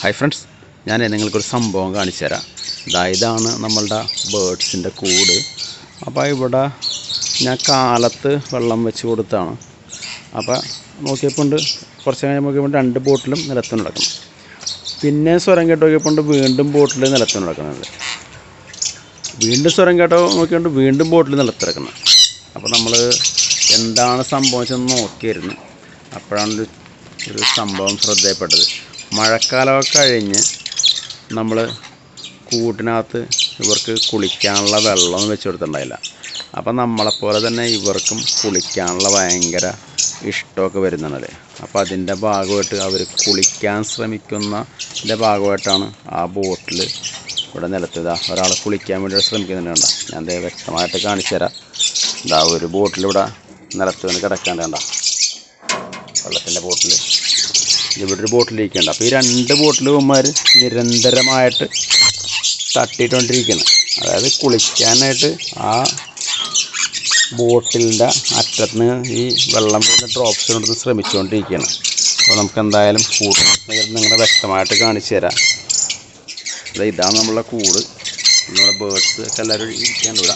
hi friends ഞാൻ നിങ്ങൾക്കൊരു സംഭവം കാണിച്ചു തരാം ഇതാ ഇതാണ് നമ്മളുടെ ബേഡ്സിൻ്റെ കൂട് അപ്പോൾ ഇവിടെ ഞാൻ കാലത്ത് വെള്ളം വെച്ച് കൊടുത്താണ് അപ്പോൾ നോക്കിയപ്പോൾ ഉണ്ട് കുറച്ച് കഴിഞ്ഞ് നോക്കിയപ്പോൾ രണ്ട് ബോട്ടിലും നിലത്ത് നടക്കണം പിന്നെ സ്വരം കേട്ട് നോക്കിയപ്പോൾ ഉണ്ട് വീണ്ടും ബോട്ടിൽ നിലത്ത് നടക്കുന്നത് വീണ്ടും സ്വരം കേട്ടോ നോക്കിയോണ്ട് വീണ്ടും ബോട്ടിൽ നിലത്തിറക്കുന്നത് അപ്പോൾ നമ്മൾ എന്താണ് സംഭവിച്ചതെന്ന് നോക്കിയിരുന്നു അപ്പോഴാണ് ഒരു ഒരു സംഭവം ശ്രദ്ധയപ്പെട്ടത് മഴക്കാലമൊക്കെ കഴിഞ്ഞ് നമ്മൾ കൂട്ടിനകത്ത് ഇവർക്ക് കുളിക്കാനുള്ള വെള്ളമൊന്നും വെച്ച് കൊടുത്തിട്ടുണ്ടായില്ല അപ്പം നമ്മളെപ്പോലെ തന്നെ ഇവർക്കും കുളിക്കാനുള്ള ഭയങ്കര ഇഷ്ടമൊക്കെ വരുന്നുണ്ടല്ലേ അപ്പോൾ അതിൻ്റെ ഭാഗമായിട്ട് അവർ കുളിക്കാൻ ശ്രമിക്കുന്നതിൻ്റെ ഭാഗമായിട്ടാണ് ആ ബോട്ടിൽ ഇവിടെ നിലത്തിതാ ഒരാൾ കുളിക്കാൻ വേണ്ടി ശ്രമിക്കുന്നുണ്ട് കണ്ട ഞാൻ ദേ വ്യക്തമായിട്ട് കാണിച്ചു തരാം ഇതാ ഒരു ബോട്ടിൽ ഇവിടെ നിലത്ത് വന്ന് കിടക്കാണ്ട് കണ്ട വെള്ളത്തിൻ്റെ ബോട്ടിൽ ഇവിടെ ഒരു ബോട്ടിലിരിക്കുന്നുണ്ട് അപ്പോൾ ഈ രണ്ട് ബോട്ടിലുമാർ നിരന്തരമായിട്ട് തട്ടിയിട്ടുകൊണ്ടിരിക്കുകയാണ് അതായത് കുളിക്കാനായിട്ട് ആ ബോട്ടിലിൻ്റെ അറ്റത്ത് ഈ വെള്ളം വീഴുന്ന ഡ്രോപ്സ് കൊണ്ടത് ശ്രമിച്ചുകൊണ്ടിരിക്കുകയാണ് അപ്പോൾ നമുക്ക് എന്തായാലും കൂട് നിങ്ങളെ വ്യക്തമായിട്ട് കാണിച്ചു തരാം ദേ ഇതാണ് നമ്മളെ കൂട് നമ്മുടെ ബേഡ്സ് ഒക്കെ എല്ലാവരും ഇരിക്കാണ്ട് ഇവിടെ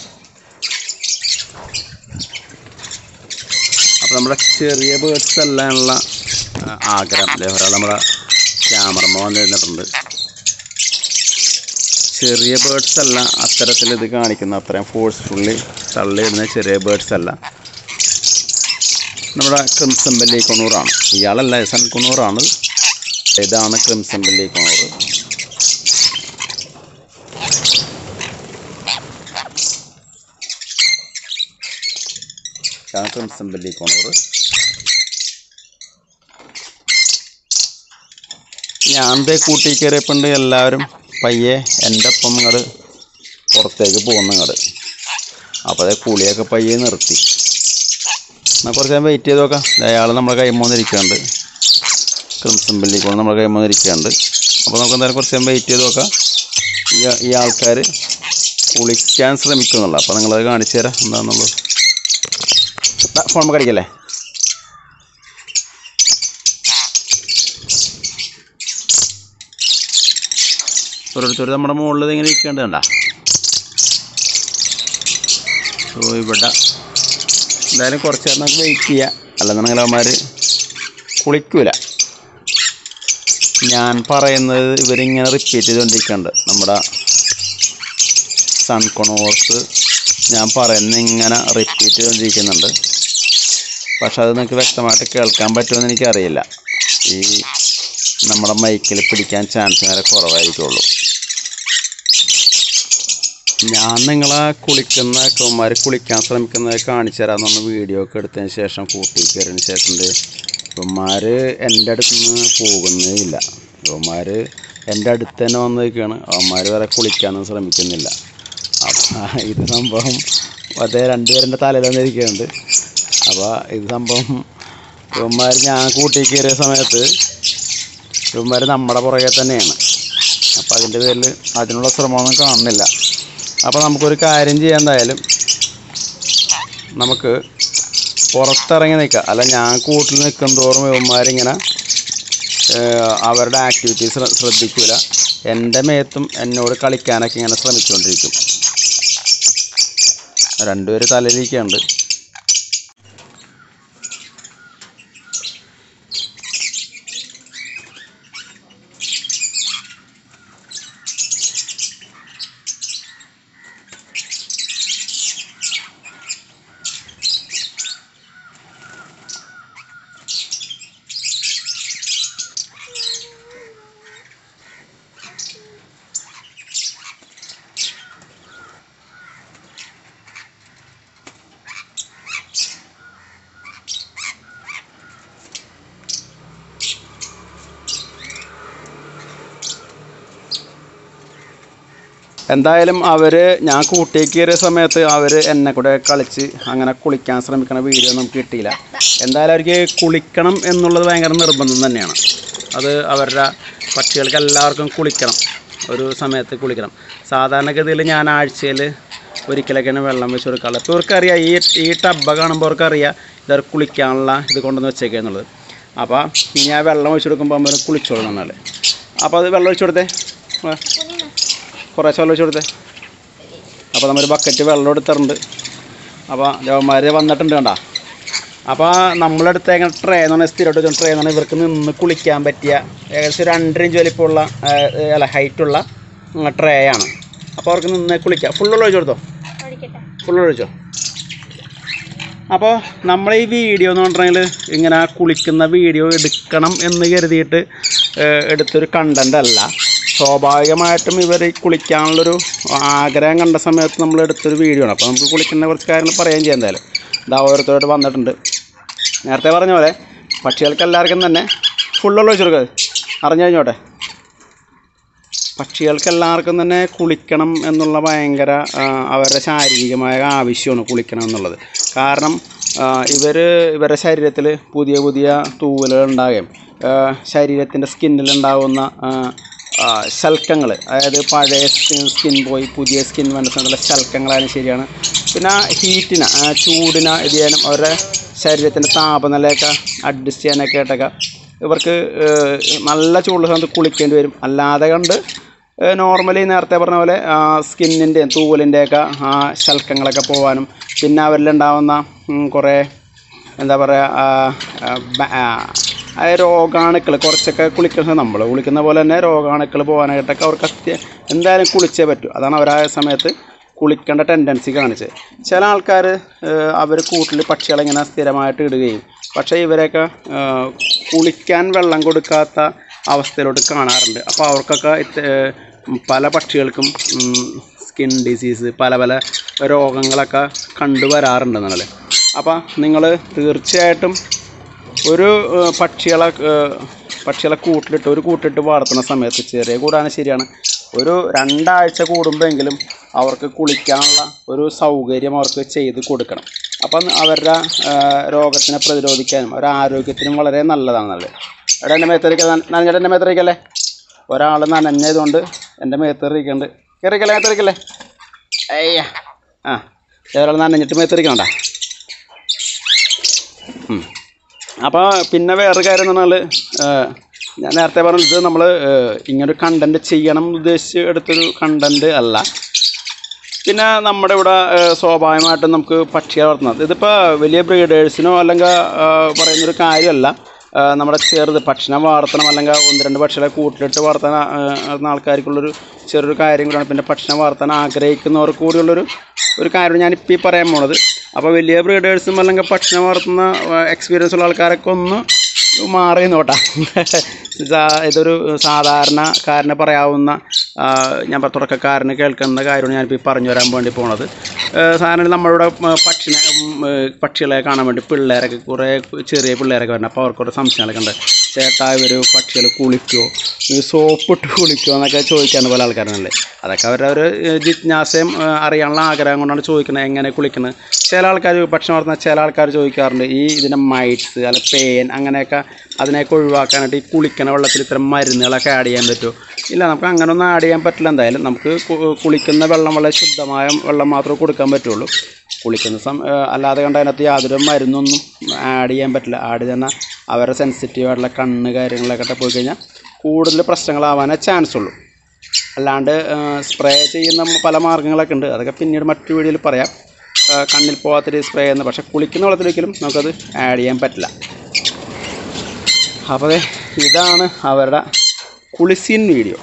അപ്പോൾ നമ്മുടെ ചെറിയ ബേഡ്സ് എല്ലാമുള്ള ആ, ആഗ്രഹം അല്ലേ ഒരാൾ നമ്മുടെ ക്യാമറമ്മ വന്നിരുന്നിട്ടുണ്ട് ചെറിയ ബേഡ്സ് അല്ല അത്തരത്തിൽ ഇത് കാണിക്കുന്ന അത്രയും ഫോഴ്സ്ഫുള്ളി തള്ളിയിടുന്ന ചെറിയ ബേഡ്സ് അല്ല നമ്മുടെ ക്രിംസൺ ബെല്ലി കൊണൂറാണ് ഇയാളല്ല സൺ കൊണൂറാണ് ഇതാണ് ക്രിംസൺ ബെല്ലി കൊണൂർ ഇതാണ് ക്രിംസൺ ബെല്ലി കൊണൂർ ഞാൻ ദേ കൂട്ടി കയറിയപ്പോണ്ട് എല്ലാവരും പയ്യെ എൻ്റെ ഒപ്പം ഇങ്ങോട്ട് പുറത്തേക്ക് പോകുന്ന ഇങ്ങോട്ട് അപ്പോൾ അതേ കുളിയൊക്കെ പയ്യെ നിർത്തി എന്നാൽ കുറച്ച് നേരം വെയിറ്റ് ചെയ്ത് നോക്കാം അയാൾ നമ്മുടെ കൈമോന്നിരിക്കുന്നുണ്ട് ക്രിംസൺ ബെല്ലിക്കോണ് നമ്മുടെ കൈമോന്നിരിക്കുന്നുണ്ട് അപ്പോൾ നമുക്ക് എന്തായാലും കുറച്ച് നേരം വെയിറ്റ് ചെയ്ത് നോക്കാം ഈ ഈ ആൾക്കാർ കുളിക്കാൻ ശ്രമിക്കുന്നുള്ളൂ അപ്പോൾ നിങ്ങളത് കാണിച്ചു തരാം എന്താണെന്നുള്ളത് ഫോൺ കടിക്കല്ലേ ഓരോരുത്തർ നമ്മുടെ മുകളിൽ ഇങ്ങനെ ഇരിക്കേണ്ടത് കണ്ട സോ ഇവിടെ എന്തായാലും കുറച്ച് നേരം നമുക്ക് വെയിറ്റ് ചെയ്യാം അല്ലെന്നുണ്ടെങ്കിൽ അവന്മാർ കുളിക്കൂല ഞാൻ പറയുന്നത് ഇവരിങ്ങനെ റിപ്പീറ്റ് ചെയ്തുകൊണ്ടിരിക്കുന്നുണ്ട് നമ്മുടെ സൺകൊണോർസ് ഞാൻ പറയുന്നത് ഇങ്ങനെ റിപ്പീറ്റ് ചെയ്തുകൊണ്ടിരിക്കുന്നുണ്ട് പക്ഷെ അത് നിങ്ങൾക്ക് വ്യക്തമായിട്ട് കേൾക്കാൻ പറ്റുമെന്ന് എനിക്കറിയില്ല ഈ നമ്മുടെ മൈക്കിൽ പിടിക്കാൻ ചാൻസ് വളരെ കുറവായിരിക്കുള്ളൂ ഞാൻ നിങ്ങളെ കുളിക്കുന്ന കുമാർ കുളിക്കാൻ ശ്രമിക്കുന്നത് കാണിച്ചു തരാമെന്നൊന്ന് വീഡിയോ ഒക്കെ എടുത്തതിന് ശേഷം കൂട്ടി കയറിയതിന് ശേഷം ഇവന്മാർ എൻ്റെ അടുത്ത് നിന്ന് പോകുന്നേ ഇല്ല ഇവന്മാർ എൻ്റെ അടുത്ത് തന്നെ വന്ന് നിൽക്കുകയാണ് അവന്മാർ വേറെ കുളിക്കാനൊന്നും ശ്രമിക്കുന്നില്ല അപ്പം ഇത് സംഭവം അതേ രണ്ടുപേരുടെ തലയിൽ വന്നിരിക്കുന്നുണ്ട് അപ്പോൾ ഇത് സംഭവം ഇവന്മാർ ഞാൻ കൂട്ടി കയറിയ സമയത്ത് ഇവന്മാർ നമ്മുടെ പുറകെ തന്നെയാണ് അപ്പോൾ അതിൻ്റെ പേരിൽ അതിനുള്ള ശ്രമമൊന്നും കാണുന്നില്ല അപ്പോൾ നമുക്കൊരു കാര്യം ചെയ്യാൻ എന്തായാലും നമുക്ക് പുറത്തിറങ്ങി നിൽക്കാം അല്ല ഞാൻ കൂട്ടിൽ നിൽക്കും തോറും ഇവന്മാരിങ്ങനെ ഏഹ്, അവരുടെ ആക്ടിവിറ്റീസ് ശ്രദ്ധിക്കില്ല എൻ്റെ മേത്തും എന്നോട് കളിക്കാനൊക്കെ ഇങ്ങനെ ശ്രമിച്ചുകൊണ്ടിരിക്കും രണ്ടുപേര് തലയിലിരിക്കുന്നുണ്ട് എന്തായാലും അവർ ഞാൻ കൂട്ടി കയറിയ സമയത്ത് അവർ എന്നെ കൂടെ കളിച്ച് അങ്ങനെ കുളിക്കാൻ ശ്രമിക്കുന്ന വീഡിയോ നമുക്ക് കിട്ടിയില്ല എന്തായാലും അവർക്ക് കുളിക്കണം എന്നുള്ളത് ഭയങ്കര നിർബന്ധം തന്നെയാണ് അത് അവരുടെ പക്ഷികൾക്ക് എല്ലാവർക്കും കുളിക്കണം ഒരു സമയത്ത് കുളിക്കണം സാധാരണഗതിയിൽ ഞാൻ ആഴ്ചയിൽ ഒരിക്കലൊക്കെയാണ് വെള്ളം വെച്ച് കൊടുക്കാറുള്ളത് ഇപ്പോൾ ഇവർക്കറിയാം ഈ ഈ ടബ്ബ കാണുമ്പോൾ അവർക്കറിയാം ഇതൊരു കുളിക്കാനുള്ള ഇത് കൊണ്ടുവന്ന് വെച്ചേക്കുക എന്നുള്ളത് അപ്പോൾ ഇനി ആ വെള്ളം ഒഴിച്ച് കൊടുക്കുമ്പോൾ അവർ കുളിച്ചോളും എന്നാൽ അപ്പോൾ അത് വെള്ളം ഒഴിച്ചു കൊടുത്തേ ആ, കുറേശ്ശെ വെള്ളം ഒഴിച്ചു കൊടുത്തേ അപ്പോൾ നമ്മൾ ബക്കറ്റ് വെള്ളം എടുത്തിട്ടുണ്ട് അപ്പോൾ ദേവന്മാർ വന്നിട്ടുണ്ട് കണ്ട അപ്പോൾ നമ്മളെടുത്തേക്കുന്ന ട്രേ എന്ന് പറഞ്ഞാൽ സ്ഥിരമായിട്ട് ട്രേ എന്ന് പറഞ്ഞാൽ ഇവർക്ക് നിന്ന് കുളിക്കാൻ പറ്റിയ ഏകദേശം രണ്ടര ഇഞ്ച് വലിപ്പമുള്ള ആ, അല്ല ഹൈറ്റുള്ള ട്രേ ആണ് അപ്പോൾ അവർക്ക് നിന്ന് കുളിക്കാം ഫുള്ളുള്ള ഒഴിച്ചു കൊടുത്തോ ഫുള്ള് ഒഴിച്ചോ അപ്പോൾ നമ്മൾ ഈ വീഡിയോ എന്ന് പറഞ്ഞിട്ടുണ്ടെങ്കിൽ ഇങ്ങനെ കുളിക്കുന്ന വീഡിയോ എടുക്കണം എന്ന് കരുതിയിട്ട് ഏഹ്, എടുത്തൊരു കണ്ടൻ്റ് അല്ല സ്വാഭാവികമായിട്ടും ഇവർ ഈ കുളിക്കാനുള്ളൊരു ആഗ്രഹം കണ്ട സമയത്ത് നമ്മൾ എടുത്തൊരു വീഡിയോ ആണ് അപ്പോൾ നമുക്ക് കുളിക്കുന്ന കുറച്ച് കാര്യങ്ങൾ പറയുകയും ചെയ്യാം എന്തായാലും ഇതാ ഓരോരുത്തരോട് വന്നിട്ടുണ്ട് നേരത്തെ പറഞ്ഞ പോലെ പക്ഷികൾക്ക് എല്ലാവർക്കും തന്നെ ഫുള്ളുള്ള ഒഴിച്ചു കൊടുക്കുക അറിഞ്ഞു കഴിഞ്ഞോട്ടെ പക്ഷികൾക്ക് എല്ലാവർക്കും തന്നെ കുളിക്കണം എന്നുള്ള ഭയങ്കര ആ, അവരുടെ ശാരീരികമായ ആവശ്യമാണ് കുളിക്കണം എന്നുള്ളത് കാരണം ഇവർ ഇവരുടെ ശരീരത്തിൽ പുതിയ പുതിയ തൂവലുകൾ ഉണ്ടാകുകയും ശരീരത്തിൻ്റെ സ്കിന്നിലുണ്ടാകുന്ന ശൽക്കങ്ങൾ അതായത് പഴയ സ്കിൻ പോയി പുതിയ സ്കിൻ വേണ്ട സമയത്തുള്ള ശൽക്കങ്ങളായാലും ശരിയാണ് പിന്നെ ഹീറ്റിന് ചൂടിന് ഇത് ചെയ്യാനും അവരുടെ ശരീരത്തിൻ്റെ താപനിലയൊക്കെ അഡ്ജസ്റ്റ് ചെയ്യാനൊക്കെ ആയിട്ടൊക്കെ ഇവർക്ക് ഏഹ്, നല്ല ചൂടുള്ള സമയത്ത് കുളിക്കേണ്ടി വരും അല്ലാതെ കണ്ട് നോർമലി നേരത്തെ പറഞ്ഞ പോലെ സ്കിന്നിൻ്റെയും തൂവലിൻ്റെയൊക്കെ ആ ശൽക്കങ്ങളൊക്കെ പോകാനും പിന്നെ അവരിലുണ്ടാവുന്ന ഉം, കുറേ എന്താ പറയുക അതായത് രോഗാണുക്കൾ കുറച്ചൊക്കെ കുളിക്കുന്ന നമ്മൾ കുളിക്കുന്ന പോലെ തന്നെ രോഗാണുക്കൾ പോകാനായിട്ടൊക്കെ അവർക്ക് അത്യ എന്തായാലും കുളിച്ചേ പറ്റൂ അതാണ് അവരായ സമയത്ത് കുളിക്കേണ്ട ടെൻഡൻസി കാണിച്ചത് ചില ആൾക്കാർ അവർ കൂട്ടിൽ പക്ഷികളെ ഇങ്ങനെ സ്ഥിരമായിട്ട് ഇടുകയും പക്ഷേ ഇവരെയൊക്കെ ആ, കുളിക്കാൻ വെള്ളം കൊടുക്കാത്ത അവസ്ഥയിലോട്ട് കാണാറുണ്ട് അപ്പോൾ അവർക്കൊക്കെ ഇത്, ഏ, പല പക്ഷികൾക്കും സ്കിൻ ഡിസീസ് പല പല രോഗങ്ങളൊക്കെ കണ്ടുവരാറുണ്ട് എന്നാൽ അപ്പോൾ നിങ്ങൾ തീർച്ചയായിട്ടും ഒരു ഏഹ്, പക്ഷികളെ ഏഹ്, പക്ഷികളെ കൂട്ടിലിട്ട് ഒരു കൂട്ടിലിട്ട് വളർത്തുന്ന സമയത്ത് ചെറിയ കൂടാണ് ശരിയാണ് ഒരു രണ്ടാഴ്ച കൂടുമ്പോഴെങ്കിലും അവർക്ക് കുളിക്കാനുള്ള ഒരു സൗകര്യം അവർക്ക് ചെയ്ത് കൊടുക്കണം അപ്പം അവരുടെ ഏഹ്, രോഗത്തിനെ പ്രതിരോധിക്കാനും അവരുടെ ആരോഗ്യത്തിനും വളരെ നല്ലതാണ് നല്ലത് എടാ എൻ്റെ മേത്തറിക്ക നനഞ്ഞിട്ട് എൻ്റെ മേത്തറിക്കല്ലേ ഒരാൾ നനഞ്ഞതുകൊണ്ട് എൻ്റെ മേത്തറിക്കുന്നുണ്ട് കയറിക്കല്ലേ മേത്തറിക്കല്ലേ അയ്യ ആ ഒരാൾ നനഞ്ഞിട്ട് മേത്തറിക്കണ്ട അപ്പോൾ പിന്നെ വേറൊരു കാര്യം എന്ന് പറഞ്ഞാൽ ഞാൻ നേരത്തെ പറഞ്ഞത് നമ്മൾ ഇങ്ങനൊരു കണ്ടൻറ്റ് ചെയ്യണം എന്ന് ഉദ്ദേശിച്ച് എടുത്തൊരു കണ്ടൻറ്റ് അല്ല പിന്നെ നമ്മുടെ ഇവിടെ ഏഹ്, സ്വാഭാവികമായിട്ടും നമുക്ക് പക്ഷിയെ വളർത്തുന്നത് ഇതിപ്പോൾ വലിയ ബ്രീഡേഴ്സിനോ അല്ലെങ്കിൽ ഏഹ്, പറയുന്നൊരു കാര്യമല്ല ഏഹ്, നമ്മുടെ ചെറുത് പക്ഷിനെ വളർത്തണം അല്ലെങ്കിൽ ഒന്ന് രണ്ട് പക്ഷികളെ കൂട്ടിലിട്ട് വളർത്താൻ ഏഹ്, ആൾക്കാർക്കുള്ളൊരു ചെറിയൊരു കാര്യം കൂടിയാണ് പിന്നെ പക്ഷിനെ വളർത്താൻ ആഗ്രഹിക്കുന്നവർക്ക് കൂടിയുള്ളൊരു ഒരു കാര്യം ഞാനിപ്പോൾ ഈ പറയാൻ പോണത് അപ്പോൾ വലിയ ബ്രീഡേഴ്സും അല്ലെങ്കിൽ പക്ഷിനെ വളർത്തുന്ന എക്സ്പീരിയൻസ് ഉള്ള ആൾക്കാരൊക്കെ ഒന്ന് മാറി നോട്ടാ സാ- ഇതൊരു സാധാരണക്കാരന് പറയാവുന്ന ആ, ഞാൻ പറ- തുടക്കക്കാരന് കേൾക്കുന്ന കാര്യമാണ് ഞാനിപ്പോൾ ഈ പറഞ്ഞു വരാൻ വേണ്ടി പോണത് സാധാരണ നമ്മളിവിടെ ഉം, പക്ഷിനെ ഉം, ഏ, പക്ഷികളെ കാണാൻ വേണ്ടി പിള്ളേരൊക്കെ കുറേ ചെറിയ പിള്ളേരൊക്കെ വരണം അപ്പോൾ അവർക്കൊരു സംശയങ്ങളൊക്കെ ഉണ്ട് ചേട്ടാ ഇവർ പക്ഷികൾ കുളിക്കുമോ സോപ്പിട്ട് കുളിക്കുമോ എന്നൊക്കെ ചോദിക്കാണ് പല ആൾക്കാരുണ്ടല്ലേ അതൊക്കെ അവരുടെ ഒരു ഏ, ജിജ്ഞാസയും ഏ, അറിയാനുള്ള ആഗ്രഹം കൊണ്ടാണ് ചോദിക്കുന്നത് എങ്ങനെ കുളിക്കുന്നത് ചില ആൾക്കാർ ഭക്ഷണം വളർത്തുന്ന ചില ആൾക്കാർ ചോദിക്കാറുണ്ട് ഈ ഇതിൻ്റെ മൈറ്റ്സ് അല്ല പേൻ അങ്ങനെയൊക്കെ അതിനെയൊക്കെ ഒഴിവാക്കാനായിട്ട് ഈ കുളിക്കണ വെള്ളത്തിൽ ഇത്തരം മരുന്നുകളൊക്കെ ആഡ് ചെയ്യാൻ പറ്റുമോ ഇല്ല നമുക്ക് അങ്ങനെയൊന്നും ആഡ് ചെയ്യാൻ പറ്റില്ല എന്തായാലും നമുക്ക് കു- കുളിക്കുന്ന വെള്ളം വളരെ ശുദ്ധമായ വെള്ളം മാത്രമേ കൊടുക്കാൻ പറ്റുള്ളൂ കുളിക്കുന്ന സം ഏ, അല്ലാതെ കണ്ട് അതിനകത്ത് യാതൊരു മരുന്നൊന്നും ആഡ് ചെയ്യാൻ പറ്റില്ല ആഡ് ചെയ്യുന്ന അവരുടെ സെൻസിറ്റീവ് ആയിട്ടുള്ള കണ്ണ് കാര്യങ്ങളിലൊക്കെ പോയി കഴിഞ്ഞാൽ കൂടുതൽ പ്രശ്നങ്ങളാവാനേ ചാൻസ് ഉള്ളൂ അല്ലാണ്ട് സ്പ്രേ ചെയ്യുന്ന പല മാർഗ്ഗങ്ങളൊക്കെ ഉണ്ട് അതൊക്കെ പിന്നീട് മറ്റു വീഡിയോയിൽ പറയാം ആ, കണ്ണിൽ പോകാത്തൊരു സ്പ്രേ എന്ന് പക്ഷേ കുളിക്കുന്ന വെള്ളത്തിലൊരിക്കലും നമുക്കത് ആഡ് ചെയ്യാൻ പറ്റില്ല അപ്പോൾ ദേ ഇതാണ് അവരുടെ കുളിസീൻ വീഡിയോ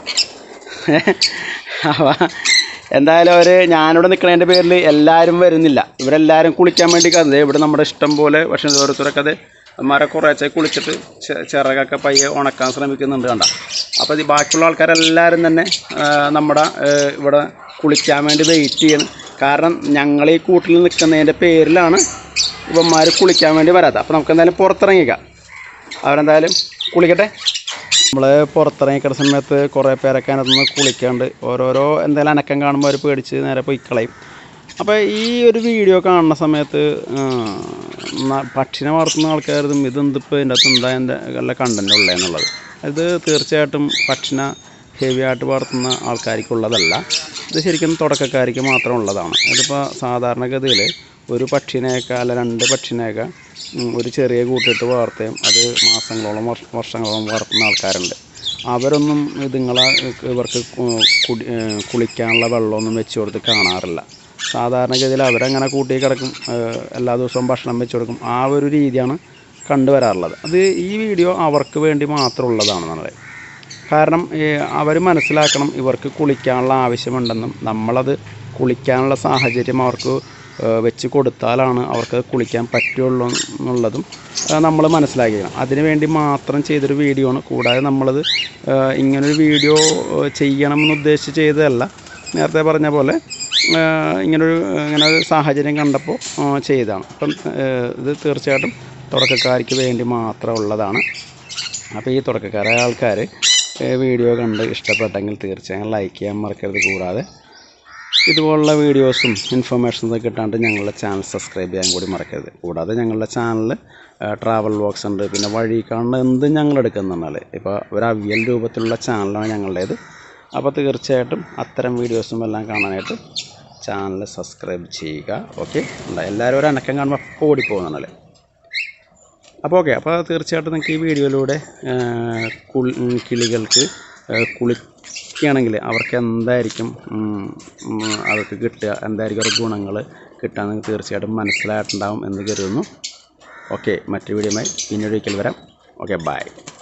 അപ്പോൾ എന്തായാലും അവർ ഞാനിവിടെ നിൽക്കുന്നതിൻ്റെ പേരിൽ എല്ലാവരും വരുന്നില്ല ഇവരെല്ലാവരും കുളിക്കാൻ വേണ്ടി കണ്ടത് ഇവിടെ നമ്മുടെ ഇഷ്ടം പോലെ പക്ഷേ ഓരോരുത്തരൊക്കെ അത് അമ്മമാരെ കുറേശ്ശെ കുളിച്ചിട്ട് ചെ- ചിറകൊക്കെ പയ്യെ ഉണക്കാൻ ശ്രമിക്കുന്നുണ്ട് കണ്ട അപ്പോൾ ഇത് ബാക്കിയുള്ള ആൾക്കാരെല്ലാവരും തന്നെ ആ, നമ്മുടെ ആ, ഇവിടെ കുളിക്കാൻ വേണ്ടി വെയിറ്റ് ചെയ്യണം കാരണം ഞങ്ങൾ ഈ കൂട്ടിൽ നിൽക്കുന്നതിൻ്റെ പേരിലാണ് ഇവന്മാർ കുളിക്കാൻ വേണ്ടി വരാത്തത് അപ്പോൾ നമുക്ക് എന്തായാലും പുറത്തിറങ്ങിക്കാം അവരെന്തായാലും കുളിക്കട്ടെ നമ്മൾ പുറത്തിറങ്ങിക്കുന്ന സമയത്ത് കുറേ പേരൊക്കെ അതിനകത്തുനിന്ന് കുളിക്കാണ്ട് ഓരോരോ എന്തെങ്കിലും അനക്കം കാണുമ്പോൾ അവർ പേടിച്ച് നേരെ പോയി കളയും അപ്പോൾ ഈ ഒരു വീഡിയോ കാണുന്ന സമയത്ത് ആ, ന- പക്ഷിനെ വളർത്തുന്ന ആൾക്കാരും ഇതെന്തിപ്പോൾ ഇതിൻ്റെ അകത്ത് എന്താ എൻ്റെ വല്ല കണ്ടൻ്റ് ഉള്ളതെന്നുള്ളത് ഇത് തീർച്ചയായിട്ടും പക്ഷിനെ ഹെവി ആയിട്ട് വളർത്തുന്ന ആൾക്കാർക്കുള്ളതല്ല ഇത് ശരിക്കും തുടക്കക്കാർക്ക് മാത്രം ഉള്ളതാണ് ഇതിപ്പോൾ സാധാരണഗതിയിൽ ഒരു പക്ഷിനെയൊക്കെ അല്ല രണ്ട് പക്ഷിനെയൊക്കെ ഉം, ഒരു ചെറിയ കൂട്ടിട്ട് വളർത്തുകയും അത് മാസങ്ങളോളം വർഷ- വർഷങ്ങളോളം വളർത്തുന്ന ആൾക്കാരുണ്ട് അവരൊന്നും ഇതുങ്ങളെ ഇവർക്ക് കു- കുടി ഏഹ് കുളിക്കാനുള്ള വെള്ളമൊന്നും വെച്ച് കൊടുത്ത് കാണാറില്ല സാധാരണഗതിയിൽ അവരങ്ങനെ കൂട്ടി കിടക്കും ഏഹ് എല്ലാ ദിവസവും ഭക്ഷണം വെച്ച് കൊടുക്കും ആ ഒരു രീതിയാണ് കണ്ടുവരാറുള്ളത് അത് ഈ വീഡിയോ അവർക്ക് വേണ്ടി മാത്രമുള്ളതാണെന്നുള്ളത് കാരണം അവർ മനസ്സിലാക്കണം ഇവർക്ക് കുളിക്കാനുള്ള ആവശ്യമുണ്ടെന്നും നമ്മളത് കുളിക്കാനുള്ള സാഹചര്യം അവർക്ക് ഏഹ് വെച്ച് കൊടുത്താലാണ് അവർക്ക് കുളിക്കാൻ പറ്റുള്ളൂ എന്നുള്ളതും നമ്മൾ മനസ്സിലാക്കിക്കണം അതിന് വേണ്ടി മാത്രം ചെയ്തൊരു വീഡിയോ ആണ് കൂടാതെ നമ്മളത് ഏഹ് ഇങ്ങനൊരു വീഡിയോ ഏഹ് ചെയ്യണമെന്ന് ഉദ്ദേശിച്ച് ചെയ്തതല്ല നേരത്തെ പറഞ്ഞ പോലെ ഏഹ് ഇങ്ങനൊരു ഇങ്ങനെ ഒരു സാഹചര്യം കണ്ടപ്പോൾ ഏഹ് ചെയ്തതാണ് അപ്പം ഏഹ് ഇത് തീർച്ചയായിട്ടും തുടക്കക്കാർക്ക് വേണ്ടി മാത്രമുള്ളതാണ് അപ്പോൾ ഈ തുടക്കക്കാരായ ആൾക്കാർ വീഡിയോ കണ്ട് ഇഷ്ടപ്പെട്ടെങ്കിൽ തീർച്ചയായും ലൈക്ക് ചെയ്യാൻ മറക്കരുത് കൂടാതെ ഇതുപോലുള്ള വീഡിയോസും ഇൻഫർമേഷൻസും കിട്ടാണ്ട് ഞങ്ങളുടെ ചാനൽ സബ്സ്ക്രൈബ് ചെയ്യാൻ കൂടി മറക്കരുത് കൂടാതെ ഞങ്ങളുടെ ചാനൽ ട്രാവൽ വ്ളോഗ്സ് ഉണ്ട് പിന്നെ വഴി കാണുന്ന എന്തും ഞങ്ങൾ എടുക്കുന്നുണ്ട് ഇപ്പോൾ ഒരു അവിയൽ രൂപത്തിലുള്ള ചാനലാണ് ഞങ്ങളുടേത് അപ്പോൾ തീർച്ചയായിട്ടും അത്തരം വീഡിയോസും എല്ലാം കാണാനായിട്ട് ചാനൽ സബ്സ്ക്രൈബ് ചെയ്യുക ഓക്കെ എല്ലാവരും ഒരു അനക്കം കാണുമ്പോൾ അപ്പോൾ ഓടിപ്പോകുന്നുണ്ടല്ലേ അപ്പോൾ ഓക്കെ അപ്പോൾ തീർച്ചയായിട്ടും നിങ്ങൾക്ക് ഈ വീഡിയോയിലൂടെ ആ, കുൾ- ഉം, കിളികൾക്ക് ആ, കുളിക്കുകയാണെങ്കിൽ അവർക്ക് എന്തായിരിക്കും ഉം, ഉം, അവർക്ക് കിട്ടുക എന്തായിരിക്കും അവർക്ക് ഗുണങ്ങൾ കിട്ടുക നിങ്ങൾക്ക് തീർച്ചയായിട്ടും മനസ്സിലായിട്ടുണ്ടാവും എന്ന് കരുതുന്നു ഓക്കെ മറ്റൊരു വീഡിയോയുമായി പിന്നീട് ഒരിക്കൽ വരാം ഓക്കെ ബൈ